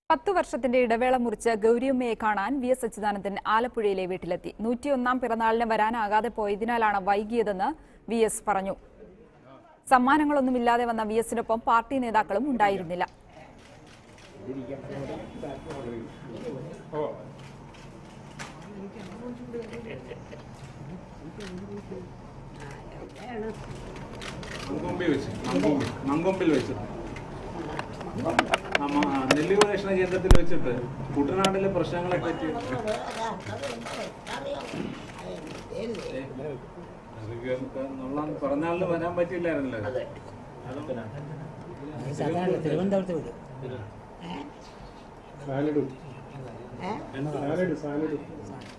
പത്തു വർഷത്തിന്റെ ഇടവേള മുറിച്ച് ഗൗരിയമ്മയെ കാണാൻ വി എസ് അച്യുതാനന്ദൻ ആലപ്പുഴയിലെ വീട്ടിലെത്തി നൂറ്റിയൊന്നാം പിറന്നാളിന് വരാനാകാതെ പോയതിനാലാണ് വൈകിയതെന്ന് വി എസ് പറഞ്ഞു സമ്മാനങ്ങളൊന്നുമില്ലാതെ വന്ന വി എസിനൊപ്പം പാർട്ടി നേതാക്കളും ഉണ്ടായിരുന്നില്ല മങ്കൊമ്പിൽ വെച്ച് മങ്കൊമ്പിൽ മങ്കൊമ്പിൽ വെച്ച് ആ, മ- ആ, നെല്ല് ഗവേഷണ കേന്ദ്രത്തിൽ വെച്ചിട്ട് കുട്ടനാട്ടിലെ പ്രശ്നങ്ങളെ പറ്റി ഏ, അതൊക്കെ നുള്ളാൻ പറഞ്ഞാലും വരാൻ പറ്റില്ലായിരുന്നല്ലോ അത്. അതും അത് സാധാരണ തിരുവനന്തപുരത്ത് വിടും സാലഡ് ഏ? Salad salad